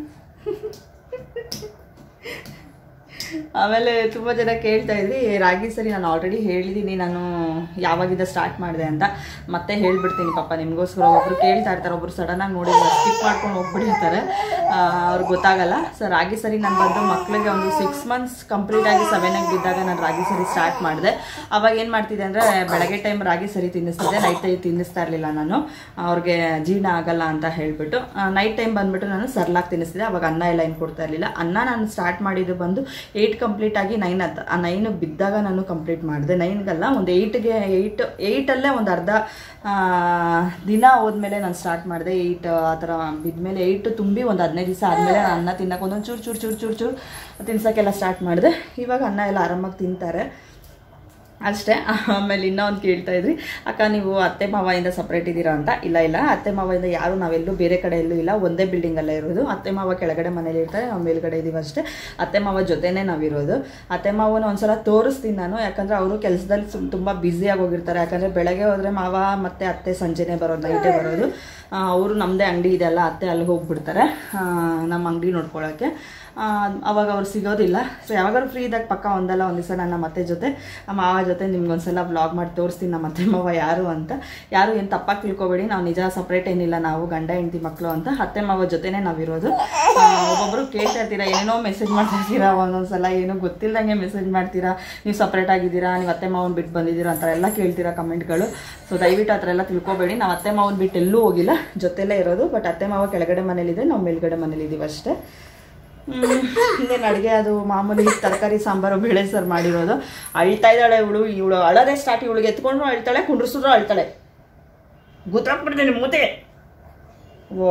ಆಮೇಲೆ ತುಂಬ ಜನ ಕೇಳ್ತಾ ಇದ್ರಿ ರಾಗಿ ಸರಿ ನಾನು ಆಲ್ರೆಡಿ ಹೇಳಿದ್ದೀನಿ ನಾನು ಯಾವಾಗಿಂದ ಸ್ಟಾರ್ಟ್ ಮಾಡಿದೆ ಅಂತ ಮತ್ತೆ ಹೇಳ್ಬಿಡ್ತೀನಿ ಪಾಪ ನಿಮಗೋಸ್ಕರ ಒಬ್ಬರು ಕೇಳ್ತಾ ಇರ್ತಾರೆ ಒಬ್ಬರು ಸಡನ್ನಾಗಿ ನೋಡಿ ಸ್ಕಿಪ್ ಮಾಡ್ಕೊಂಡು ಹೋಗ್ಬಿಟ್ಟಿರ್ತಾರೆ ಆ, ಅವ್ರಿಗೆ ಗೊತ್ತಾಗಲ್ಲ ಸೊ ರಾಗಿ ಸರಿ ನಾನು ಬಂದು ಮಕ್ಕಳಿಗೆ ಒಂದು ಸಿಕ್ಸ್ ಮಂತ್ಸ್ ಕಂಪ್ಲೀಟ್ ಆಗಿ ಸೆವೆನಾಗಿ ಬಿದ್ದಾಗ ನಾನು ರಾಗಿ ಸರಿ ಸ್ಟಾರ್ಟ್ ಮಾಡಿದೆ ಅವಾಗ ಏನು ಮಾಡ್ತಿದ್ದೆ ಅಂದರೆ ಬೆಳಗ್ಗೆ ಟೈಮ್ ರಾಗಿ ಸರಿ ತಿನ್ನಿಸ್ತಿದ್ದೆ ನೈಟ್ ಟೈಮ್ ತಿನ್ನಿಸ್ತಾ ಇರಲಿಲ್ಲ ನಾನು ಅವ್ರಿಗೆ ಜೀರ್ಣ ಆಗಲ್ಲ ಅಂತ ಹೇಳ್ಬಿಟ್ಟು ನೈಟ್ ಟೈಮ್ ಬಂದ್ಬಿಟ್ಟು ನಾನು ಸರ್ಲಾಕ್ ತಿನ್ನಿಸ್ತಿದ್ದೆ ಅವಾಗ ಅನ್ನ ಎಲ್ಲ ಏನು ಕೊಡ್ತಾ ಇರಲಿಲ್ಲ ಅನ್ನ ನಾನು ಸ್ಟಾರ್ಟ್ ಮಾಡಿದ್ದು ಬಂದು ಏಯ್ಟ್ ಕಂಪ್ಲೀಟ್ ಆಗಿ ನೈನ್ ಹತ್ತು ಆ ನೈನ್ ಬಿದ್ದಾಗ ನಾನು ಕಂಪ್ಲೀಟ್ ಮಾಡಿದೆ ನೈನ್ಗಲ್ಲ ಒಂದು ಏಯ್ಟ್ಗೆ ಏಯ್ಟ್ ಏಯ್ಟಲ್ಲೇ ಒಂದು ಅರ್ಧ ಆ, ದಿನ ಹೋದ್ಮೇಲೆ ನಾನು ಸ್ಟಾರ್ಟ್ ಮಾಡಿದೆ ಏಯ್ಟ್ ಆ ಥರ ಬಿದ್ಮೇಲೆ ಏಯ್ಟ್ ತುಂಬಿ ಒಂದು ಹದಿನೈದು ದಿವಸ ಆದಮೇಲೆ ಅನ್ನ ತಿನ್ನಕ್ಕೆ ಒಂದೊಂದು ಚೂರು ಚೂರು ಚೂರು ಚೂರು ಚೂರು ತಿನ್ಸೋಕ್ಕೆಲ್ಲ ಸ್ಟಾರ್ಟ್ ಮಾಡಿದೆ ಇವಾಗ ಅನ್ನ ಎಲ್ಲ ಆರಾಮಾಗಿ ತಿಂತಾರೆ ಅಷ್ಟೇ ಆಮೇಲೆ ಇನ್ನೊಂದು ಕೇಳ್ತಾ ಇದ್ರಿ ಅಕ್ಕ ನೀವು ಅತ್ತೆ ಮಾವಯಿಂದ ಸಪ್ರೇಟ್ ಇದ್ದೀರಾ ಅಂತ ಇಲ್ಲ ಇಲ್ಲ ಅತ್ತೆ ಮಾವಯಿಂದ ಯಾರು ನಾವೆಲ್ಲೂ ಬೇರೆ ಕಡೆ ಎಲ್ಲೂ ಇಲ್ಲ ಒಂದೇ ಬಿಲ್ಡಿಂಗಲ್ಲೇ ಇರೋದು ಅತ್ತೆ ಮಾವ ಕೆಳಗಡೆ ಮನೇಲಿ ಇರ್ತಾರೆ ನಾವು ಮೇಲ್ಗಡೆ ಇದೀವಿ ಅಷ್ಟೇ ಅತ್ತೆ ಮಾವ ಜೊತೆನೇ ನಾವಿರೋದು ಅತ್ತೆ ಮಾವನ ಒಂದ್ಸಲ ತೋರಿಸ್ತೀನಿ ನಾನು ಯಾಕಂದ್ರೆ ಅವರು ಕೆಲಸದಲ್ಲಿ ಸುಮ್ ತುಂಬ ಬ್ಯುಸಿಯಾಗಿ ಹೋಗಿರ್ತಾರೆ ಯಾಕಂದರೆ ಬೆಳಗ್ಗೆ ಹೋದರೆ ಮಾವ ಮತ್ತೆ ಅತ್ತೆ ಸಂಜೆನೇ ಬರೋದು ನೈಟೇ ಬರೋದು ಅವರು ನಮ್ಮದೇ ಅಂಗಡಿ ಇದೆಲ್ಲ ಅತ್ತೆ ಅಲ್ಲಿ ಹೋಗ್ಬಿಡ್ತಾರೆ ಆ, ನಮ್ಮ ಅಂಗಡಿ ನೋಡ್ಕೊಳ್ಳೋಕ್ಕೆ ಆ, ಅವಾಗ ಅವ್ರು ಸಿಗೋದಿಲ್ಲ ಸೊ ಯಾವಾಗಾದ್ರು ಫ್ರೀ ಇದ್ದಾಗ ಪಕ್ಕ ಒಂದಲ್ಲ ಒಂದು ದಿವಸ ನನ್ನ ಮತ್ತೆ ಜೊತೆ ಆ ಮಾವ ಜೊತೆ ನಿಮ್ಗೊಂದ್ಸಲ ವ್ಲಾಗ್ ಮಾಡಿ ತೋರಿಸ್ತೀನಿ ನಮ್ಮ ಅತ್ತೆ ಮಾವ ಯಾರು ಅಂತ ಯಾರು ಏನು ತಪ್ಪಾಗಿ ತಿಳ್ಕೊಬೇಡಿ ನಾವು ನಿಜ ಸಪ್ರೇಟ್ ಏನಿಲ್ಲ ನಾವು ಗಂಡ ಹೆಂಡತಿ ಮಕ್ಕಳು ಅಂತ ಅತ್ತೆ ಮಾವ ಜೊತೆನೇ ನಾವಿರೋದು ಆ, ಒಬ್ಬೊಬ್ರು ಕೇಳ್ತಾ ಇರ್ತೀರಾ ಏನೇನೋ ಮೆಸೇಜ್ ಮಾಡ್ತಾ ಇರ್ತೀರಾ ಒಂದೊಂದ್ಸಲ ಏನೋ ಗೊತ್ತಿಲ್ದಂಗೆ ಮೆಸೇಜ್ ಮಾಡ್ತೀರಾ ನೀವು ಸಪ್ರೇಟ್ ಆಗಿದ್ದೀರಾ ನೀವು ಅತ್ತೆ ಮಾವನ್ ಬಿಟ್ಟು ಬಂದಿದ್ದೀರಾ ಅಂತ ಎಲ್ಲ ಕೇಳ್ತೀರಾ ಕಮೆಂಟ್ಗಳು ಸೊ ದಯವಿಟ್ಟು ಆ ಥರ ಎಲ್ಲ ತಿಳ್ಕೊಬೇಡಿ ನಾವು ಅತ್ತೆ ಮಾವನ್ ಬಿಟ್ಟು ಎಲ್ಲೂ ಹೋಗಿಲ್ಲ ಜೊತೆಲೇ ಇರೋದು ಬಟ್ ಅತ್ತೆ ಮಾವ ಕೆಳಗಡೆ ಮನೇಲಿದೆ ನಾವು ಮೇಲ್ಗಡೆ ಮನೇಲಿದ್ದೀವಿ ಅಷ್ಟೇ ಇನ್ನೇನು ಅಡುಗೆ ಅದು ಮಾಮೂಲಿ ತರಕಾರಿ ಸಾಂಬಾರು ಬೇಳೆ ಸಾರು ಮಾಡಿರೋದು ಅಳ್ತಾ ಇದ್ದಾಳೆ ಇವಳು ಇವಳು ಅಳದೆ ಸ್ಟಾರ್ಟ್ ಇವಳಿಗೆ ಎತ್ಕೊಂಡ್ರು ಅಳ್ತಾಳೆ ಕುಂಡ್ರಿಸಿದ್ರು ಅಳ್ತಾಳೆ ಗುತ್ತಾಕ್ಬಿಡ್ತೀನಿ ಮೂತೆ ಓ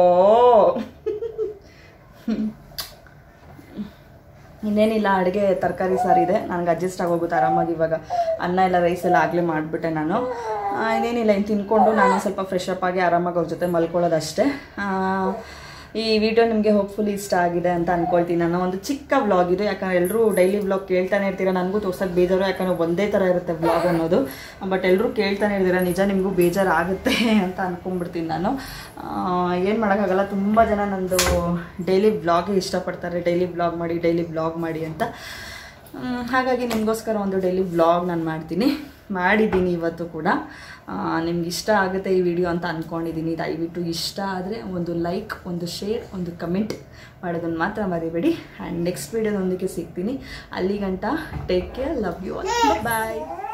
ಇನ್ನೇನಿಲ್ಲ ಅಡುಗೆ ತರಕಾರಿ ಸಾರಿದೆ ನನಗೆ ಅಡ್ಜಸ್ಟ್ ಆಗೋಗುತ್ತೆ ಆರಾಮಾಗಿ ಇವಾಗ ಅನ್ನ ಎಲ್ಲ ರೈಸ್ ಎಲ್ಲ ಆಗಲೇ ಮಾಡಿಬಿಟ್ಟೆ ನಾನು ಆ, ಇನ್ನೇನಿಲ್ಲ ಇನ್ನು ತಿನ್ಕೊಂಡು ನಾನು ಸ್ವಲ್ಪ ಫ್ರೆಶ್ ಅಪ್ ಆಗಿ ಆರಾಮಾಗಿ ಅವ್ರ ಜೊತೆ ಮಲ್ಕೊಳ್ಳೋದಷ್ಟೇ ಆ, ಈ ವಿಡಿಯೋ ನಿಮಗೆ ಹೋಪ್ಫುಲಿ ಇಷ್ಟ ಆಗಿದೆ ಅಂತ ಅನ್ಕೊಳ್ತೀನಿ ನಾನು ಒಂದು ಚಿಕ್ಕ ವ್ಲಾಗ್ ಇದು ಯಾಕಂದ್ರೆ ಎಲ್ಲರೂ ಡೈಲಿ ವ್ಲಾಗ್ ಕೇಳ್ತಾನೆ ಇರ್ತೀರಾ ನನಗೂ ತೋರ್ಸೋಕೆ ಬೇಜಾರು ಯಾಕಂದ್ರೆ ಒಂದೇ ಥರ ಇರುತ್ತೆ ವ್ಲಾಗ್ ಅನ್ನೋದು ಬಟ್ ಎಲ್ಲರೂ ಕೇಳ್ತಾನೆ ಇರ್ತೀರಾ ನಿಜ ನಿಮಗೂ ಬೇಜಾರು ಆಗುತ್ತೆ ಅಂತ ಅನ್ಕೊಂಡ್ಬಿಡ್ತೀನಿ ನಾನು ಏನು ಮಾಡೋಕ್ಕಾಗಲ್ಲ ತುಂಬ ಜನ ನಂದು ಡೈಲಿ ವ್ಲಾಗ್ಗೆ ಇಷ್ಟಪಡ್ತಾರೆ ಡೈಲಿ ವ್ಲಾಗ್ ಮಾಡಿ ಡೈಲಿ ವ್ಲಾಗ್ ಮಾಡಿ ಅಂತ ಮ್, ಹಾಗಾಗಿ ನಿಮಗೋಸ್ಕರ ಒಂದು ಡೈಲಿ ವ್ಲಾಗ್ ನಾನು ಮಾಡ್ತೀನಿ ಮಾಡಿದ್ದೀನಿ ಇವತ್ತು ಕೂಡ ನಿಮ್ಗೆ ಇಷ್ಟ ಆಗುತ್ತೆ ಈ ವಿಡಿಯೋ ಅಂತ ಅಂದ್ಕೊಂಡಿದ್ದೀನಿ ದಯವಿಟ್ಟು ಇಷ್ಟ ಆದರೆ ಒಂದು ಲೈಕ್ ಒಂದು ಶೇರ್ ಒಂದು ಕಮೆಂಟ್ ಮಾಡೋದನ್ನು ಮಾತ್ರ ಮರಿಬೇಡಿ ಆ್ಯಂಡ್ ನೆಕ್ಸ್ಟ್ ವೀಡಿಯೋದೊಂದಿಗೆ ಸಿಗ್ತೀನಿ ಅಲ್ಲಿ ಗಂಟ take care love you bye